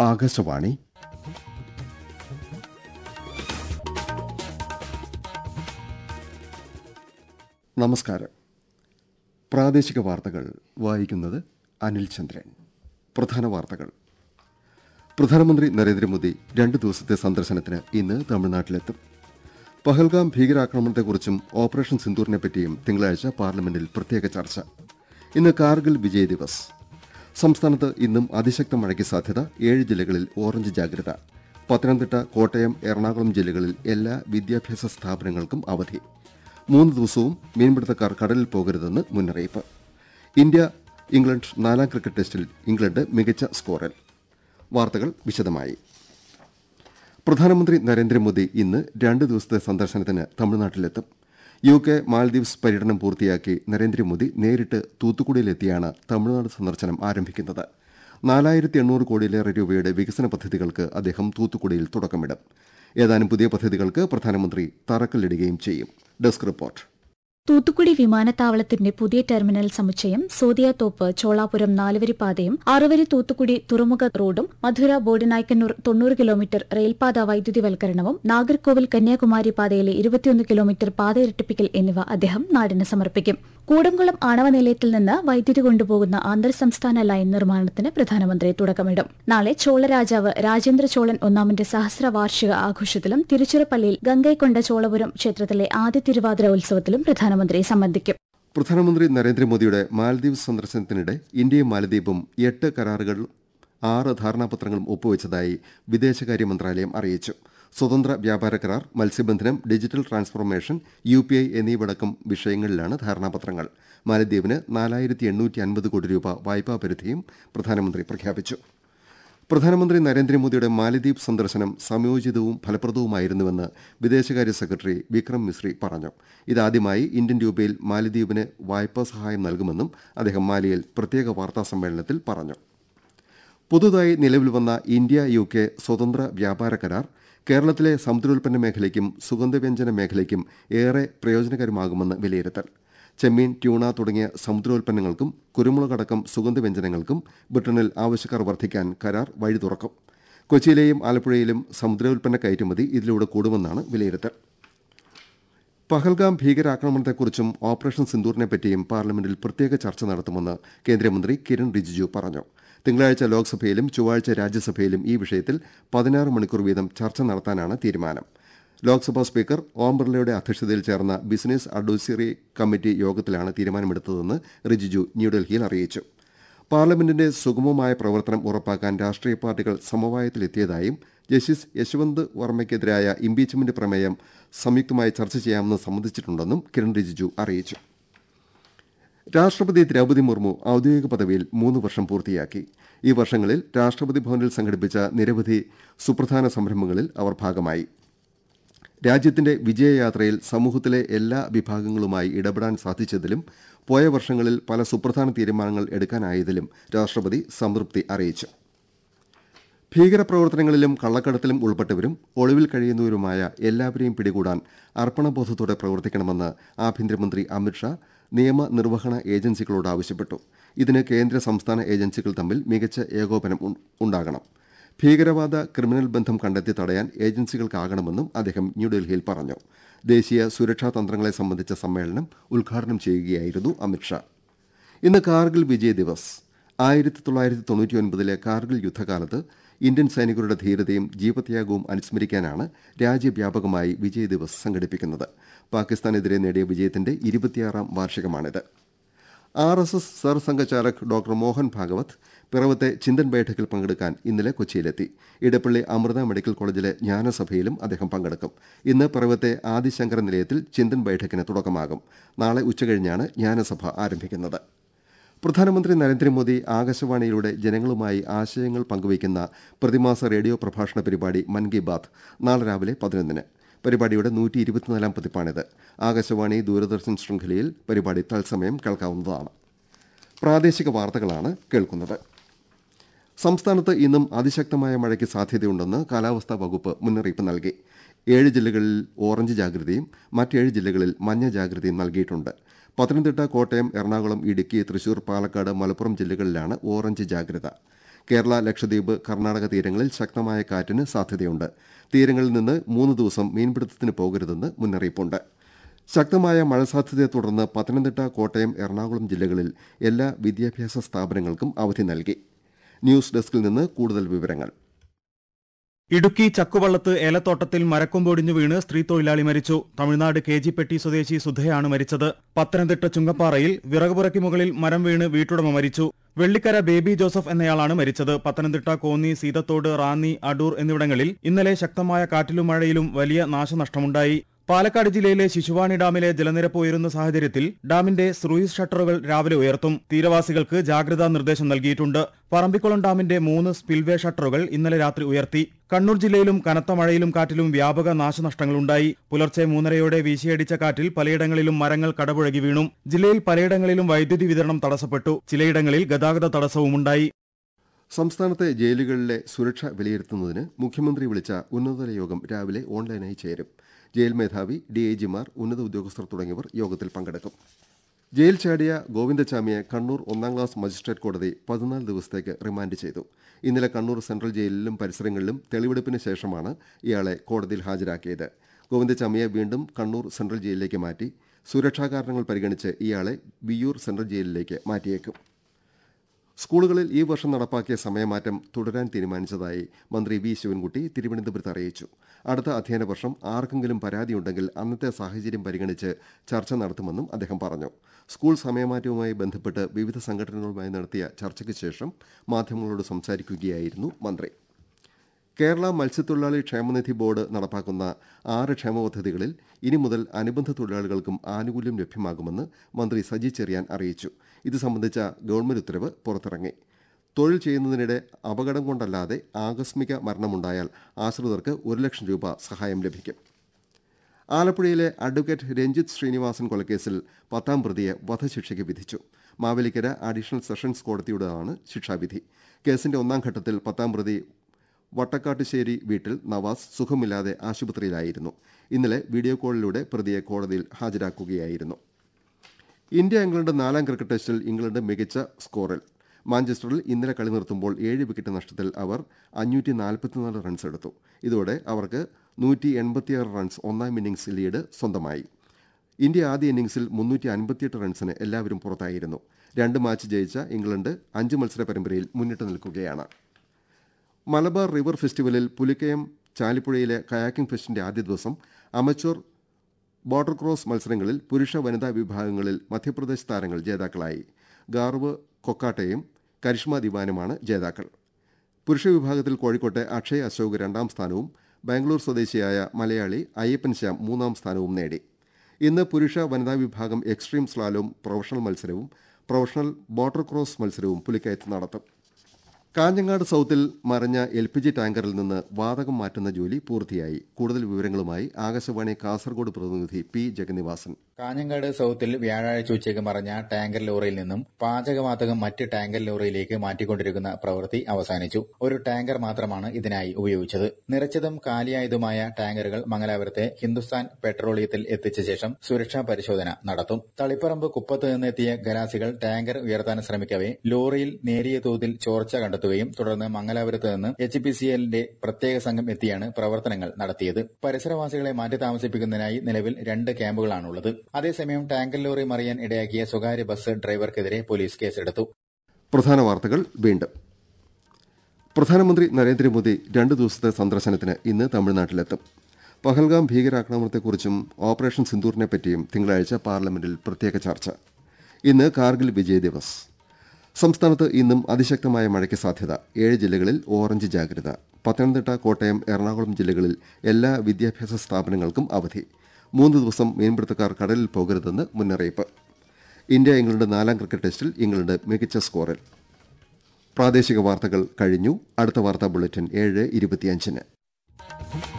ആകാശവാണി നമസ്കാരം പ്രാദേശിക വാർത്തകൾ വായിക്കുന്നത് അനിൽ ചന്ദ്രൻ പ്രധാന വാർത്തകൾ പ്രധാനമന്ത്രി നരേന്ദ്രമോദി രണ്ട് ദിവസത്തെ സന്ദർശനത്തിന് ഇന്ന് തമിഴ്നാട്ടിലെത്തും പഹൽഗാം ഭീകരാക്രമണത്തെക്കുറിച്ചും ഓപ്പറേഷൻ സിന്ദൂറിനെപ്പറ്റിയും തിങ്കളാഴ്ച പാർലമെന്റിൽ പ്രത്യേക ചർച്ച ഇന്ന് കാർഗിൽ വിജയ് ദിവസ് സംസ്ഥാനത്ത് ഇന്നും അതിശക്ത മഴയ്ക്ക് സാധ്യത ഏഴ് ജില്ലകളിൽ ഓറഞ്ച് ജാഗ്രത പത്തനംതിട്ട കോട്ടയം എറണാകുളം ജില്ലകളിൽ എല്ലാ വിദ്യാഭ്യാസ സ്ഥാപനങ്ങൾക്കും അവധി മൂന്ന് ദിവസവും മീൻപിടുത്തക്കാർ കടലിൽ പോകരുതെന്ന് മുന്നറിയിപ്പ് ഇന്ത്യ ഇംഗ്ലണ്ട് നാലാം ക്രിക്കറ്റ് ടെസ്റ്റിൽ ഇംഗ്ലണ്ട് മികച്ച സ്കോറിൽ വാർത്തകൾ വിശദമായി പ്രധാനമന്ത്രി നരേന്ദ്രമോദി ഇന്ന് രണ്ട് ദിവസത്തെ സന്ദർശനത്തിന് തമിഴ്നാട്ടിലെത്തും യു കെ മാൽദീവ്സ് പര്യടനം പൂർത്തിയാക്കി നരേന്ദ്രമോദി നേരിട്ട് തൂത്തുക്കുടിയിലെത്തിയാണ് തമിഴ്നാട് സന്ദർശനം ആരംഭിക്കുന്നത് നാലായിരത്തി എണ്ണൂറ് കോടിയിലേറെ രൂപയുടെ വികസന പദ്ധതികൾക്ക് അദ്ദേഹം തൂത്തുക്കുടിയിൽ തുടക്കമിടും ഏതാനും പുതിയ പദ്ധതികൾക്ക് പ്രധാനമന്ത്രി തറക്കല്ലിടുകയും ചെയ്യും ഡെസ്ക് റിപ്പോർട്ട് തൂത്തുക്കുടി വിമാനത്താവളത്തിന്റെ പുതിയ ടെർമിനൽ സമുച്ചയം സോദിയാത്തോപ്പ് ചോളാപുരം നാലുവരിപ്പാതയും ആറുവരി തൂത്തുക്കുടി തുറമുഖ റോഡും മധുര ബോഡിനായ്ക്കന്നൂർ തൊണ്ണൂറ് കിലോമീറ്റർ റെയിൽപാത വൈദ്യുതിവൽക്കരണവും നാഗർകോവിൽ കന്യാകുമാരി പാതയിലെ ഇരുപത്തിയൊന്ന് കിലോമീറ്റർ പാത ഇരട്ടിപ്പിക്കൽ എന്നിവ അദ്ദേഹം നാടിന് സമർപ്പിക്കും കൂടംകുളം ആണവ നിലയത്തിൽ നിന്ന് വൈദ്യുതി കൊണ്ടുപോകുന്ന അന്തർ സംസ്ഥാന ലൈൻ നിർമ്മാണത്തിന് പ്രധാനമന്ത്രി തുടക്കമിടും നാളെ ചോളരാജാവ് രാജേന്ദ്ര ചോളൻ ഒന്നാമന്റെ സഹസ്ര വാർഷിക ആഘോഷത്തിലും തിരുച്ചിറപ്പള്ളിയിൽ ഗംഗൈക്കൊണ്ട ചോളപുരം ക്ഷേത്രത്തിലെ ആദ്യ തിരുവാതിര ഉത്സവത്തിലും പ്രധാനമന്ത്രി സംബന്ധിക്കും പ്രധാനമന്ത്രി നരേന്ദ്രമോദിയുടെ മാലദ്വീപ് സന്ദർശനത്തിനിടെ ഇന്ത്യയും മാലദ്വീപും എട്ട് കരാറുകളും ആറ് ധാരണാപത്രങ്ങളും ഒപ്പുവെച്ചതായി വിദേശകാര്യ മന്ത്രാലയം അറിയിച്ചു സ്വതന്ത്ര വ്യാപാര കരാർ മത്സ്യബന്ധനം digital transformation U P I എന്നിവയടക്കം വിഷയങ്ങളിലാണ് ധാരണാപത്രങ്ങൾ മാലദ്വീപിന് നാലായിരത്തി എണ്ണൂറ്റി അൻപത് കോടി രൂപ വായ്പാ പരിധിയും പ്രധാനമന്ത്രി പ്രഖ്യാപിച്ചു പ്രധാനമന്ത്രി നരേന്ദ്രമോദിയുടെ മാലദ്വീപ് സന്ദർശനം സമയോചിതവും ഫലപ്രദവുമായിരുന്നുവെന്ന് വിദേശകാര്യ സെക്രട്ടറി വിക്രം മിശ്രി പറഞ്ഞു ഇതാദ്യമായി ഇന്ത്യൻ രൂപയിൽ മാലദ്വീപിന് വായ്പാ സഹായം നൽകുമെന്നും അദ്ദേഹം മാലിയിൽ പ്രത്യേക വാർത്താ സമ്മേളനത്തിൽ പറഞ്ഞു പുതുതായി നിലവിൽ വന്ന ഇന്ത്യ യു കെ സ്വതന്ത്ര വ്യാപാര കരാർ കേരളത്തിലെ സമുദ്രോൽപ്പന്ന മേഖലയ്ക്കും സുഗന്ധവ്യഞ്ജന മേഖലയ്ക്കും ഏറെ പ്രയോജനകരമാകുമെന്ന് വിലയിരുത്തൽ ചെമ്മീൻ ട്യൂണ തുടങ്ങിയ സമുദ്രോൽപ്പന്നങ്ങൾക്കും കുരുമുളകടക്കം സുഗന്ധവ്യഞ്ജനങ്ങൾക്കും ബ്രിട്ടനിൽ ആവശ്യക്കാർ വർദ്ധിക്കാൻ കരാർ വഴി തുറക്കും കൊച്ചിയിലെയും ആലപ്പുഴയിലും സമുദ്രോൽപ്പന്ന കയറ്റുമതി ഇതിലൂടെ കൂടുമെന്നാണ് വിലയിരുത്തൽ പഹൽഗാം ഭീകരാക്രമണത്തെക്കുറിച്ചും ഓപ്പറേഷൻ സിന്ദൂറിനെപ്പറ്റിയും പാർലമെന്റിൽ പ്രത്യേക ചർച്ച നടത്തുമെന്ന് കേന്ദ്രമന്ത്രി കിരൺ റിജിജു പറഞ്ഞു തിങ്കളാഴ്ച ലോക്സഭയിലും ചൊവ്വാഴ്ച രാജ്യസഭയിലും ഈ വിഷയത്തിൽ പതിനാറ് മണിക്കൂർ വീതം ചർച്ച നടത്താനാണ് തീരുമാനം ലോക്സഭാ സ്പീക്കർ ഓം ബിർളയുടെ അധ്യക്ഷതയിൽ ചേർന്ന ബിസിനസ് അഡ്വൈസറി കമ്മിറ്റി യോഗത്തിലാണ് തീരുമാനമെടുത്തതെന്ന് റിജിജു ന്യൂഡൽഹിയിൽ അറിയിച്ചു പാർലമെന്റിന്റെ സുഗമമായ പ്രവർത്തനം ഉറപ്പാക്കാൻ രാഷ്ട്രീയ പാർട്ടികൾ സമവായത്തിലെത്തിയതായും ജസ്റ്റിസ് യശ്വന്ത് വർമ്മയ്ക്കെതിരായ ഇംപീച്ച്മെന്റ് പ്രമേയം സംയുക്തമായി ചർച്ച ചെയ്യാമെന്ന് സമ്മതിച്ചിട്ടുണ്ടെന്നും കിരൺ റിജിജു അറിയിച്ചു രാഷ്ട്രപതി ദ്രൗപദി മുർമു ഔദ്യോഗിക പദവിയിൽ മൂന്ന് വർഷം പൂർത്തിയാക്കി ഈ വർഷങ്ങളിൽ രാഷ്ട്രപതി ഭവനിൽ സംഘടിപ്പിച്ച നിരവധി സുപ്രധാന സംരംഭങ്ങളിൽ അവർ ഭാഗമായി രാജ്യത്തിന്റെ വിജയയാത്രയിൽ സമൂഹത്തിലെ എല്ലാ വിഭാഗങ്ങളുമായി ഇടപെടാൻ സാധിച്ചതിലും പോയ വർഷങ്ങളിൽ പല സുപ്രധാന തീരുമാനങ്ങൾ എടുക്കാനായതിലും രാഷ്ട്രപതി സംതൃപ്തി അറിയിച്ചു ഭീകരപ്രവർത്തനങ്ങളിലും കള്ളക്കടത്തിലും ഉൾപ്പെട്ടവരും ഒളിവിൽ കഴിയുന്നവരുമായ എല്ലാവരെയും പിടികൂടാൻ അർപ്പണബോധത്തോടെ പ്രവർത്തിക്കണമെന്ന് ആഭ്യന്തരമന്ത്രി അമിത്ഷാ നിയമനിർവഹണ ഏജൻസികളോട് ആവശ്യപ്പെട്ടു ഇതിന് കേന്ദ്ര സംസ്ഥാന ഏജൻസികൾ തമ്മിൽ മികച്ച ഏകോപനം ഉണ്ടാകണം ഭീകരവാദ ക്രിമിനൽ ബന്ധം കണ്ടെത്തി തടയാൻ ഏജൻസികൾക്കാകണമെന്നും അദ്ദേഹം ന്യൂഡൽഹിയിൽ പറഞ്ഞു ദേശീയ സുരക്ഷാ തന്ത്രങ്ങളെ സംബന്ധിച്ച സമ്മേളനം ഉദ്ഘാടനം ചെയ്യുകയായിരുന്നു അമിത്ഷാ ഇന്ന് കാർഗിൽ വിജയ് ദിവസ് ആയിരത്തി തൊള്ളായിരത്തി തൊണ്ണൂറ്റിയൊൻപതിലെ കാർഗിൽ യുദ്ധകാലത്ത് ഇന്ത്യൻ സൈനികരുടെ ധീരതയും ജീവത്യാഗവും അനുസ്മരിക്കാനാണ് രാജ്യവ്യാപകമായി വിജയ് ദിവസ് സംഘടിപ്പിക്കുന്നത് പാകിസ്ഥാനെതിരെ നേടിയ വിജയത്തിന്റെ ഇരുപത്തിയാറാം വാർഷികമാണിത് R S S sarsanghchalak doctor Mohan Bhagwat പിറവത്തെ ചിന്തൻ ബൈഠക്കിൽ പങ്കെടുക്കാൻ ഇന്നലെ കൊച്ചിയിലെത്തി ഇടപ്പള്ളി അമൃത മെഡിക്കൽ കോളേജിലെ ജ്ഞാനസഭയിലും അദ്ദേഹം പങ്കെടുക്കും ഇന്ന് പിറവത്തെ ആദിശങ്കര നിലയത്തിൽ ചിന്തൻ ബൈഠക്കിന് തുടക്കമാകും നാളെ ഉച്ചകഴിഞ്ഞാണ് ജ്ഞാനസഭ ആരംഭിക്കുന്നത് പ്രധാനമന്ത്രി നരേന്ദ്രമോദി ആകാശവാണിയിലൂടെ ജനങ്ങളുമായി ആശയങ്ങൾ പങ്കുവയ്ക്കുന്ന പ്രതിമാസ റേഡിയോ പ്രഭാഷണ പരിപാടി മൻ കി ബാത്ത് നാളെ രാവിലെ പതിനൊന്നിന് പരിപാടിയുടെ നൂറ്റി ഇരുപത്തിനാലാം പതിപ്പാണിത് ആകാശവാണി ദൂരദർശൻ ശൃംഖലയിൽ പരിപാടി തത്സമയം കേൾക്കാവുന്നതാണ് പ്രാദേശിക വാർത്തകളാണ് കേൾക്കുന്നത് സംസ്ഥാനത്ത് ഇന്നും അതിശക്തമായ മഴയ്ക്ക് സാധ്യതയുണ്ടെന്ന് കാലാവസ്ഥാ വകുപ്പ് മുന്നറിയിപ്പ് നൽകി ഏഴ് ജില്ലകളിൽ ഓറഞ്ച് ജാഗ്രതയും മറ്റേഴ് ജില്ലകളിൽ മഞ്ഞ ജാഗ്രതയും നൽകിയിട്ടുണ്ട് പത്തനംതിട്ട കോട്ടയം എറണാകുളം ഇടുക്കി തൃശൂർ പാലക്കാട് മലപ്പുറം ജില്ലകളിലാണ് ഓറഞ്ച് ജാഗ്രത കേരള ലക്ഷദ്വീപ് കർണാടക തീരങ്ങളിൽ ശക്തമായ കാറ്റിന് സാധ്യതയുണ്ട് തീരങ്ങളിൽ നിന്ന് മൂന്ന് ദിവസം മീൻപിടുത്തത്തിന് പോകരുതെന്ന് മുന്നറിയിപ്പുണ്ട് ശക്തമായ മഴ സാധ്യതയെ തുടർന്ന് പത്തനംതിട്ട കോട്ടയം എറണാകുളം ജില്ലകളിൽ എല്ലാ വിദ്യാഭ്യാസ സ്ഥാപനങ്ങൾക്കും അവധി നൽകി ന്യൂസ് ഡെസ്കിൽ നിന്ന് കൂടുതൽ വിവരങ്ങൾ ഇടുക്കി ചക്കുവള്ളത്ത് ഏലത്തോട്ടത്തിൽ മരക്കൊമ്പൊടിഞ്ഞു വീണ് സ്ത്രീ തൊഴിലാളി മരിച്ചു തമിഴ്നാട് കേജിപ്പെട്ടി സ്വദേശി സുധയാണ് മരിച്ചത് പത്തനംതിട്ട ചുങ്കപ്പാറയിൽ വിറകുപുറയ്ക്ക് മുകളിൽ മരം വീണ് വീട്ടുടമ മരിച്ചു വെള്ളിക്കര ബേബി ജോസഫ് എന്നയാളാണ് മരിച്ചത് പത്തനംതിട്ട കോന്നി സീതത്തോട് റാന്നി അടൂർ എന്നിവിടങ്ങളിൽ ഇന്നലെ ശക്തമായ കാറ്റിലും മഴയിലും വലിയ നാശനഷ്ടമുണ്ടായി പാലക്കാട് ജില്ലയിലെ ശിശുവാണി ഡാമിലെ ജലനിരപ്പ് ഉയരുന്ന സാഹചര്യത്തിൽ ഡാമിന്റെ സ്രൂയിസ് ഷട്ടറുകൾ രാവിലെ ഉയർത്തും തീരവാസികൾക്ക് ജാഗ്രതാ നിർദ്ദേശം നൽകിയിട്ടുണ്ട് പറമ്പിക്കുളം ഡാമിന്റെ മൂന്ന് സ്പിൽവേ ഷട്ടറുകൾ ഇന്നലെ രാത്രി ഉയർത്തി കണ്ണൂർ ജില്ലയിലും കനത്ത മഴയിലും കാറ്റിലും വ്യാപക നാശനഷ്ടങ്ങളുണ്ടായി പുലർച്ചെ മൂന്നരയോടെ വീശിയടിച്ച കാറ്റിൽ പലയിടങ്ങളിലും മരങ്ങൾ കടപുഴകി വീണു ജില്ലയിൽ പലയിടങ്ങളിലും വൈദ്യുതി വിതരണം തടസ്സപ്പെട്ടു ചിലയിടങ്ങളിൽ ഗതാഗത തടസ്സവുമുണ്ടായി സംസ്ഥാനത്തെ ജയിലുകളിലെ സുരക്ഷ വിലയിരുത്തുന്നതിന് മുഖ്യമന്ത്രി വിളിച്ച ഉന്നതതല യോഗം രാവിലെ ഓൺലൈനായി ചേരും ജയിൽ മേധാവി ഡിഐജിമാർ ഉന്നത ഉദ്യോഗസ്ഥർ തുടങ്ങിയവർ യോഗത്തിൽ പങ്കെടുക്കും ജയിൽ ചാടിയ ഗോവിന്ദചാമിയെ കണ്ണൂർ ഒന്നാം ക്ലാസ് മജിസ്ട്രേറ്റ് കോടതി പതിനാല് ദിവസത്തേക്ക് റിമാൻഡ് ചെയ്തു ഇന്നലെ കണ്ണൂർ സെൻട്രൽ ജയിലിലും പരിസരങ്ങളിലും തെളിവെടുപ്പിന് ശേഷമാണ് ഇയാളെ കോടതിയിൽ ഹാജരാക്കിയത് ഗോവിന്ദചാമിയെ വീണ്ടും കണ്ണൂർ സെൻട്രൽ ജയിലിലേക്ക് മാറ്റി സുരക്ഷാ കാരണങ്ങൾ പരിഗണിച്ച് ഇയാളെ വിയ്യൂർ സെൻട്രൽ ജയിലിലേക്ക് മാറ്റിയേക്കും സ്കൂളുകളിൽ ഈ വർഷം നടപ്പാക്കിയ സമയമാറ്റം തുടരാൻ തീരുമാനിച്ചതായി മന്ത്രി വി ശിവൻകുട്ടി തിരുവനന്തപുരത്ത് അറിയിച്ചു അടുത്ത അധ്യയന വർഷം ആർക്കെങ്കിലും പരാതിയുണ്ടെങ്കിൽ അന്നത്തെ സാഹചര്യം പരിഗണിച്ച് ചർച്ച നടത്തുമെന്നും അദ്ദേഹം പറഞ്ഞു സ്കൂൾ സമയമാറ്റവുമായി ബന്ധപ്പെട്ട് വിവിധ സംഘടനകളുമായി നടത്തിയ ചർച്ചയ്ക്ക് ശേഷം മാധ്യമങ്ങളോട് സംസാരിക്കുകയായിരുന്നു മന്ത്രി കേരള മത്സ്യത്തൊഴിലാളി ക്ഷേമനിധി ബോർഡ് നടപ്പാക്കുന്ന ആറ് ക്ഷേമ പദ്ധതികളിൽ ഇനി മുതൽ അനുബന്ധ തൊഴിലാളികൾക്കും ആനുകൂല്യം ലഭ്യമാകുമെന്ന് മന്ത്രി സജി ചെറിയാൻ അറിയിച്ചു ഇത് സംബന്ധിച്ച ഗവൺമെന്റ് ഉത്തരവ് പുറത്തിറങ്ങി തൊഴിൽ ചെയ്യുന്നതിനിടെ അപകടം കൊണ്ടല്ലാതെ ആകസ്മിക മരണമുണ്ടായാൽ ആശ്രിതർക്ക് ഒരു ലക്ഷം രൂപ സഹായം ലഭിക്കും ആലപ്പുഴയിലെ അഡ്വക്കേറ്റ് രഞ്ജിത്ത് ശ്രീനിവാസൻ കൊലക്കേസിൽ പത്താം പ്രതിയെ വധശിക്ഷയ്ക്ക് വിധിച്ചു മാവേലിക്കര അഡീഷണൽ സെഷൻസ് കോടതിയുടേതാണ് ശിക്ഷാവിധി കേസിന്റെ ഒന്നാം ഘട്ടത്തിൽ പത്താം പ്രതി വട്ടക്കാട്ടുശ്ശേരി വീട്ടിൽ നവാസ് സുഖമില്ലാതെ ആശുപത്രിയിലായിരുന്നു ഇന്നലെ വീഡിയോ കോളിലൂടെ പ്രതിയെ കോടതിയിൽ ഹാജരാക്കുകയായിരുന്നു ഇന്ത്യ ഇംഗ്ലണ്ട് നാലാം ക്രിക്കറ്റ് ടെസ്റ്റിൽ ഇംഗ്ലണ്ട് മികച്ച സ്കോറിൽ മാഞ്ചസ്റ്ററിൽ ഇന്നലെ കളി നിർത്തുമ്പോൾ ഏഴ് വിക്കറ്റ് നഷ്ടത്തിൽ അവർ അഞ്ഞൂറ്റി നാൽപ്പത്തിനാല് റൺസ് എടുത്തു ഇതോടെ അവർക്ക് നൂറ്റി എൺപത്തിയാറ് റൺസ് ഒന്നാം ഇന്നിംഗ്സ് ലീഡ് സ്വന്തമായി ഇന്ത്യ ആദ്യ ഇന്നിംഗ്സിൽ മുന്നൂറ്റി അൻപത്തിയെട്ട് റൺസിന് എല്ലാവരും പുറത്തായിരുന്നു രണ്ട് മാച്ച് ജയിച്ച ഇംഗ്ലണ്ട് അഞ്ച് മത്സര പരമ്പരയിൽ മുന്നിട്ട് നിൽക്കുകയാണ് മലബാർ റിവർ ഫെസ്റ്റിവലിൽ പുലിക്കയം ചാലിപ്പുഴയിലെ കയാക്കിംഗ് ഫെസ്റ്റിന്റെ ആദ്യ ദിവസം അമച്വർ ബോർഡർ ക്രോസ് മത്സരങ്ങളിൽ പുരുഷ വനിതാ വിഭാഗങ്ങളിൽ മധ്യപ്രദേശ് താരങ്ങൾ ജേതാക്കളായി ഗാർവ് കൊക്കാട്ടയും കരിഷ്മ ദിവാനുമാണ് ജേതാക്കൾ പുരുഷ വിഭാഗത്തിൽ കോഴിക്കോട്ടെ അക്ഷയ് അശോക് രണ്ടാം സ്ഥാനവും ബാംഗ്ലൂർ സ്വദേശിയായ മലയാളി അയ്യപ്പൻ ശ്യാം മൂന്നാം സ്ഥാനവും നേടി ഇന്ന് പുരുഷ വനിതാ വിഭാഗം എക്സ്ട്രീം സ്ലാലോം പ്രൊഫഷണൽ മത്സരവും പ്രൊഫഷണൽ ബോർഡർ ക്രോസ് മത്സരവും പുലിക്കയത്ത് നടത്തും കാഞ്ഞങ്ങാട് സൌത്തിൽ മറിഞ്ഞ എൽ പി ജി ടാങ്കറിൽ നിന്ന് വാതകം മാറ്റുന്ന ജോലി പൂർത്തിയായി കൂടുതൽ വിവരങ്ങളുമായി ആകാശവാണി കാസർഗോഡ് പ്രതിനിധി പി ജഗന്നിവാസൻ കാഞ്ഞങ്ങാട് സൌത്തിൽ വ്യാഴാഴ്ച ഉച്ചയ്ക്ക് മറിഞ്ഞ ടാങ്കർ ലോറിയിൽ നിന്നും പാചകവാതകം മറ്റ് ടാങ്കർ ലോറിയിലേക്ക് മാറ്റിക്കൊണ്ടിരിക്കുന്ന പ്രവൃത്തി അവസാനിച്ചു ഒരു ടാങ്കർ മാത്രമാണ് ഇതിനായി ഉപയോഗിച്ചത് നിറച്ചതും കാലിയായതുമായ ടാങ്കറുകൾ മംഗലാപുരത്തെ ഹിന്ദുസ്ഥാൻ പെട്രോളിയത്തിൽ എത്തിച്ച ശേഷം സുരക്ഷാ പരിശോധന നടത്തും തളിപ്പറമ്പ് കുപ്പത്ത് നിന്നെത്തിയ ഖലാസികൾ ടാങ്കർ ഉയർത്താൻ ശ്രമിക്കവെ ലോറിയിൽ നേരിയ തോതിൽ ചോർച്ച കണ്ടെത്തുകയും തുടർന്ന് മംഗലാപുരത്ത് നിന്ന് എച്ച് പി സി എല്ലിന്റെ പ്രത്യേക സംഘം എത്തിയാണ് പ്രവർത്തനങ്ങൾ നടത്തിയത് പരിസരവാസികളെ മാറ്റി താമസിപ്പിക്കുന്നതിനായി നിലവിൽ രണ്ട് ക്യാമ്പുകളാണുള്ളത് അതേസമയം ടാങ്കർ ലോറി മറിയാൻ ഇടയാക്കിയ സ്വകാര്യ ബസ് ഡ്രൈവർക്കെതിരെ പോലീസ് കേസെടുത്തു പ്രധാന വാർത്തകൾ വീണ്ടും പ്രധാനമന്ത്രി നരേന്ദ്രമോദി രണ്ട് ദിവസത്തെ സന്ദർശനത്തിന് ഇന്ന് തമിഴ്നാട്ടിലെത്തും പഹൽഗാം ഭീകരാക്രമണത്തെക്കുറിച്ചും ഓപ്പറേഷൻ സിന്ദൂറിനെ പറ്റിയും തിങ്കളാഴ്ച പാർലമെന്റിൽ പ്രത്യേക ചർച്ച ഇന്ന് കാർഗിൽ വിജയ് ദിവസ് സംസ്ഥാനത്ത് ഇന്നും അതിശക്തമായ മഴയ്ക്ക് സാധ്യത ഏഴ് ജില്ലകളിൽ ഓറഞ്ച് ജാഗ്രത പത്തനംതിട്ട കോട്ടയം എറണാകുളം ജില്ലകളിൽ എല്ലാ വിദ്യാഭ്യാസ സ്ഥാപനങ്ങൾക്കും അവധി മൂന്ന് ദിവസം മീൻപിടുത്തക്കാർ കടലിൽ പോകരുതെന്ന് മുന്നറിയിപ്പ് ഇന്ത്യ ഇംഗ്ലണ്ട് നാലാം ക്രിക്കറ്റ് ടെസ്റ്റിൽ ഇംഗ്ലണ്ട് മികച്ച സ്കോറിൽ പ്രാദേശിക വാർത്തകൾ കഴിഞ്ഞു അടുത്ത വാർത്താ ബുള്ളറ്റിൻ ഏഴ് ഇരുപത്തിയഞ്ചിന്